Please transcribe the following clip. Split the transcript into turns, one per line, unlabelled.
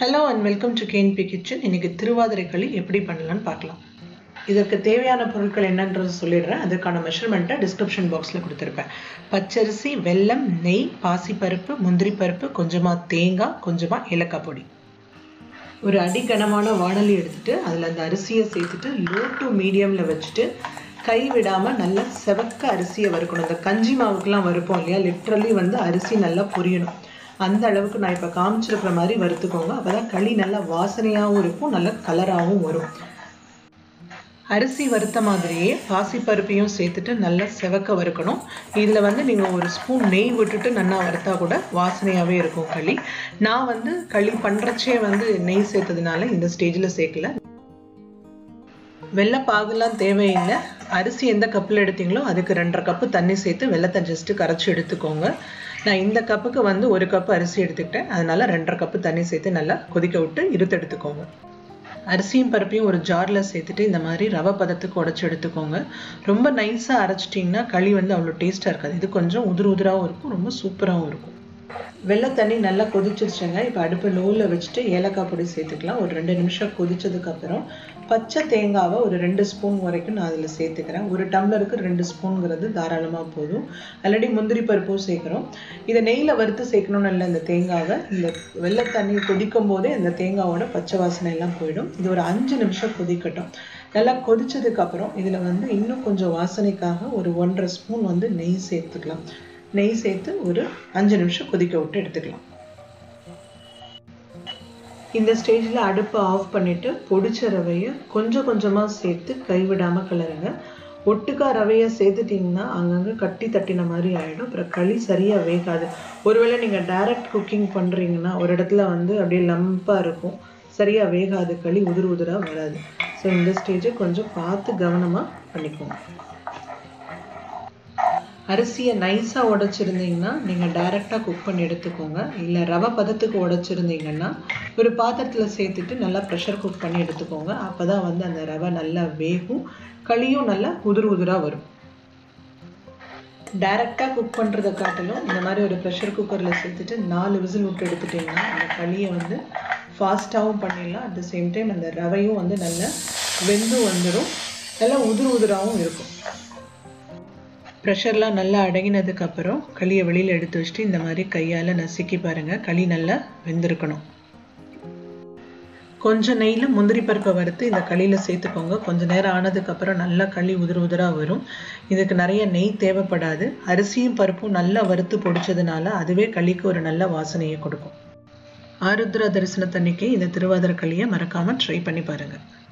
hello and welcome to கேன்பி kitchen இன்னைக்கு திருவாதிரை களி எப்படி பண்ணலாம்னு பார்க்கலாம் இதற்கு தேவையான பொருட்கள் என்னன்றது சொல்லிடுறேன் அதற்கான மெஷர்மெண்ட்டை டிஸ்கிரிப்ஷன் பாக்ஸில் கொடுத்துருப்பேன் பச்சரிசி வெல்லம் நெய் பாசிப்பருப்பு முந்திரி பருப்பு கொஞ்சமாக தேங்காய் கொஞ்சமாக ஏலக்காய் பொடி ஒரு அடிக்கனமான வானொலி எடுத்துட்டு அதில் அந்த அரிசியை சேர்த்துட்டு லோ டு மீடியமில் வச்சுட்டு கை விடாமல் நல்லா செவக்க அரிசியை வறுக்கணும் இந்த கஞ்சி மாவுக்கெலாம் வறுப்போம் இல்லையா லிட்ரலி வந்து அரிசி நல்லா பொரியணும் அந்த அளவுக்கு நான் இப்போ காமிச்சிருக்கிற மாதிரி வறுத்துக்கோங்க அப்போ தான் களி நல்லா வாசனையாகவும் இருக்கும் நல்ல கலராகவும் வரும் அரிசி வறுத்த மாதிரியே பாசிப்பருப்பையும் சேர்த்துட்டு நல்லா செவக்க வறுக்கணும் இதில் வந்து நீங்கள் ஒரு ஸ்பூன் நெய் விட்டுட்டு நல்லா வறுத்தா கூட வாசனையாகவே இருக்கும் களி நான் வந்து களி பண்ணுறச்சே வந்து நெய் சேர்த்ததுனால இந்த ஸ்டேஜில் சேர்க்கல வெள்ளைப்பாகுலாம் தேவையில்லை அரிசி எந்த கப்பில் எடுத்தீங்களோ அதுக்கு ரெண்டரை கப்பு தண்ணி சேர்த்து வெள்ளத்தை ஜஸ்ட்டு கரைச்சி எடுத்துக்கோங்க நான் இந்த கப்புக்கு வந்து ஒரு கப்பு அரிசி எடுத்துக்கிட்டேன் அதனால ரெண்டரை கப்பு தண்ணி சேர்த்து நல்லா கொதிக்க விட்டு இருத்து எடுத்துக்கோங்க அரிசியும் பருப்பையும் ஒரு ஜாரில் சேர்த்துட்டு இந்த மாதிரி ரவை பதத்துக்கு உடச்சி எடுத்துக்கோங்க ரொம்ப நைஸாக அரைச்சிட்டிங்கன்னா களி வந்து அவ்வளோ டேஸ்ட்டாக இருக்காது இது கொஞ்சம் உதிர் உதிராகவும் இருக்கும் ரொம்ப சூப்பராகவும் இருக்கும் வெள்ளை தண்ணி நல்லா கொதிச்சிருச்சுங்க இப்போ அடுப்பு லோவில் வச்சுட்டு ஏலக்காய் பொடி சேர்த்துக்கலாம் ஒரு ரெண்டு நிமிஷம் கொதிச்சதுக்கப்புறம் பச்சை தேங்காவை ஒரு ரெண்டு ஸ்பூன் வரைக்கும் நான் அதில் சேர்த்துக்கிறேன் ஒரு டம்ளருக்கு ரெண்டு ஸ்பூனுங்கிறது தாராளமாக போதும் ஆல்ரெடி முந்திரி பருப்பும் சேர்க்குறோம் இதை நெய்யில் வறுத்து சேர்க்கணும்னு இல்லை இந்த தேங்காவை இந்த வெள்ளை தண்ணி கொதிக்கும் போதே இந்த தேங்காவோட பச்சை வாசனை எல்லாம் போயிடும் இது ஒரு அஞ்சு நிமிஷம் கொதிக்கட்டும் நல்லா கொதிச்சதுக்கப்புறம் இதில் வந்து இன்னும் கொஞ்சம் வாசனைக்காக ஒரு ஒன்றரை ஸ்பூன் வந்து நெய் சேர்த்துக்கலாம் நெய் சேர்த்து ஒரு அஞ்சு நிமிஷம் கொதிக்க விட்டு எடுத்துக்கலாம் இந்த ஸ்டேஜில் அடுப்பை ஆஃப் பண்ணிவிட்டு பொடிச்ச ரவையை கொஞ்சம் கொஞ்சமாக சேர்த்து கைவிடாமல் கிளறுங்க ஒட்டுக்கா ரவையை சேர்த்துட்டிங்கன்னா அங்கங்கே கட்டி தட்டின மாதிரி ஆகிடும் அப்புறம் களி சரியாக வேகாது ஒருவேளை நீங்கள் டைரக்ட் குக்கிங் பண்ணுறீங்கன்னா ஒரு இடத்துல வந்து அப்படியே லம்பாக இருக்கும் சரியாக வேகாது களி உதிர் உதிராக வராது ஸோ இந்த ஸ்டேஜை கொஞ்சம் பார்த்து கவனமாக பண்ணிக்கோங்க அரிசியை நைஸாக உடைச்சிருந்தீங்கன்னா நீங்கள் டைரெக்டாக குக் பண்ணி எடுத்துக்கோங்க இல்லை ரவை பதத்துக்கு உடைச்சிருந்தீங்கன்னா ஒரு பாத்திரத்தில் சேர்த்துட்டு நல்லா ப்ரெஷர் குக் பண்ணி எடுத்துக்கோங்க அப்போ தான் வந்து அந்த ரவை நல்லா வேகும் களியும் நல்லா உதிர் உதிராக வரும் டைரெக்டாக குக் பண்ணுறதை காட்டிலும் இந்த மாதிரி ஒரு ப்ரெஷர் குக்கரில் சேர்த்துட்டு நாலு விசில் விட்டு எடுத்துட்டிங்கன்னா அந்த களியை வந்து ஃபாஸ்ட்டாகவும் பண்ணிடலாம் அட் த சேம் டைம் அந்த ரவையும் வந்து நல்லா வெந்து வந்துடும் நல்லா உதிர் உதிராகவும் இருக்கும் ப்ரெஷர்லாம் நல்லா அடங்கினதுக்கப்புறம் களியை வெளியில் எடுத்து வச்சுட்டு இந்த மாதிரி கையால் நசுக்கி பாருங்கள் களி நல்லா வெந்திருக்கணும் கொஞ்சம் நெய்யில் முந்திரி பருப்பை வறுத்து இந்த களியில் சேர்த்துக்கோங்க கொஞ்சம் நேரம் ஆனதுக்கப்புறம் நல்லா களி உதிர் உதிராக வரும் இதுக்கு நிறைய நெய் தேவைப்படாது அரிசியும் பருப்பும் நல்லா வறுத்து பொடிச்சதுனால அதுவே களிக்கு ஒரு நல்ல வாசனையை கொடுக்கும் ஆருத்ரா தரிசனத்தன்னைக்கு இந்த திருவாதிரை களியை மறக்காமல் ட்ரை பண்ணி பாருங்கள்